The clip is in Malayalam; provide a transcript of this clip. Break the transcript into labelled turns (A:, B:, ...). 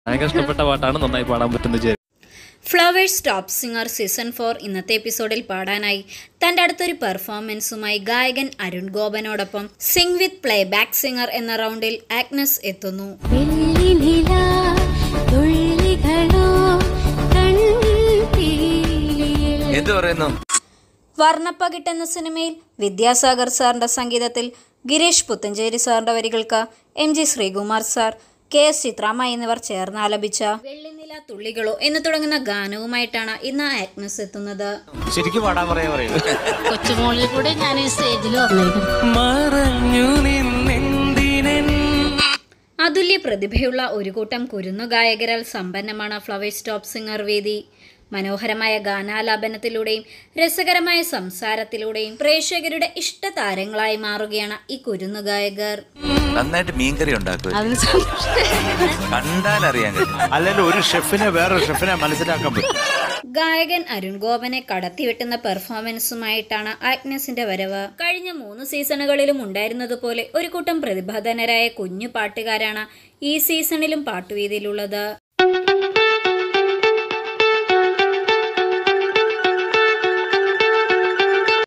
A: ഭയങ്കര ഇഷ്ടപ്പെട്ട പാട്ടാണ് നന്നായി പാടാൻ പറ്റുന്ന വിചാരിക്കും
B: Flowers top singer season four ഇന്നത്തെ എപ്പിസോഡിൽ പാടാനായി തൻ്റെ അടുത്തൊരു പെർഫോമൻസുമായി ഗായകൻ അരുൺ ഗോപനോടൊപ്പം sing with playback singer എന്ന റൗണ്ടിൽ ആഗ്നസ് എത്തുന്നു
C: വെള്ളി നില തുള്ളികളോ കൺപീലിയിൽ
D: എന്ത് പറയുന്നു
B: വർണ്ണപ്പകിട്ട് എന്ന സിനിമയിൽ വിദ്യാസാഗർ സാറിൻ്റെ സംഗീതത്തിൽ ഗിരീഷ് പുത്തഞ്ചേരി സാറിൻ്റെ വരികൾക്ക് M G Sreekumar sir K S ചിത്രാമ്മ എന്നിവർ ചേർന്ന് ആലപിച്ച വെള്ളിനില തുള്ളികളോ എന്ന് തുടങ്ങുന്ന ഗാനവുമായിട്ടാണ് ഇന്ന് ആഗ്നസ് എത്തുന്നത്
D: ശരിക്കും പാടാൻ പറയാ പറയുന്നത്
C: കൊച്ചുമോളിൽ കൂടെ ഞാൻ ഈ സ്റ്റേജിൽ വന്നേക്കണം
A: മറഞ്ഞു നിന്നെന്തിനെൻ
B: അതുല്യ പ്രതിഭയുള്ള ഒരു കൂട്ടം കുരുന്നു ഗായകരാൽ സമ്പന്നമാണ് ഫ്ലവേഴ്സ് ടോപ്പ് സിംഗർ വേദി മനോഹരമായ ഗാനാലാപനത്തിലൂടെയും രസകരമായ സംസാരത്തിലൂടെയും പ്രേക്ഷകരുടെ ഇഷ്ടതാരങ്ങളായി മാറുകയാണ് ഈ കുരുന്നു ഗായകർ
D: നന്നായിട്ട് മീൻകറി ഉണ്ടാക്കും
C: അതിന് സന്തോഷം.
D: കണ്ടാൽ അറിയാൻ കഴിയും
E: അല്ലെങ്കിൽ ഒരു ഷെഫിനെ വേറൊരു ഷെഫിനെ മനസ്സിലാക്കാൻ പറ്റും
B: ഗായകൻ അരുൺ ഗോപനെ കടത്തിവെട്ടുന്ന പെർഫോമൻസുമായിട്ടാണ് ആഗ്നസിന്റെ വരവ് കഴിഞ്ഞ മൂന്ന് സീസണുകളിലും ഉണ്ടായിരുന്നതുപോലെ ഒരു കൂട്ടം പ്രതിഭാധനരായ കുഞ്ഞു പാട്ടുകാരാണ് ഈ സീസണിലും പാട്ടുവേദിയിലുള്ളത്